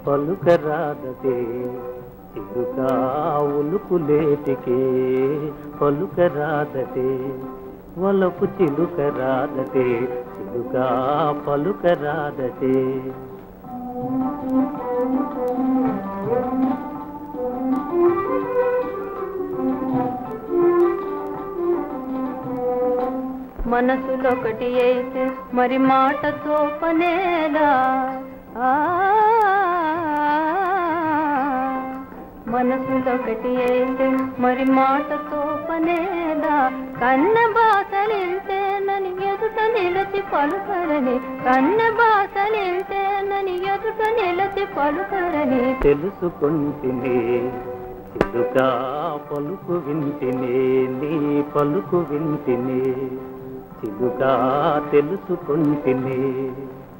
పలుకరాదటే చిలుక ఉలుకులేటికే పలుకరాదటే వలపు చిలుక రాదటే చిలుక పలుకరాదటే మనసులొకటి అయితే మరి మాటతో పనేలా ఆ, మనసులొకటి అయితే మరి మాటతో పనేలా కన్న బాసలింతేనని ఎదుట నిలచి పలుకరని కన్న బాసలింతేనని ఎదుట నిలచి పలుకరని తెలుసుకుంటినే చిలుక పలుకు వింటినే నీ పలుకు వింటినే చిలుక తెలుసుకుంటినే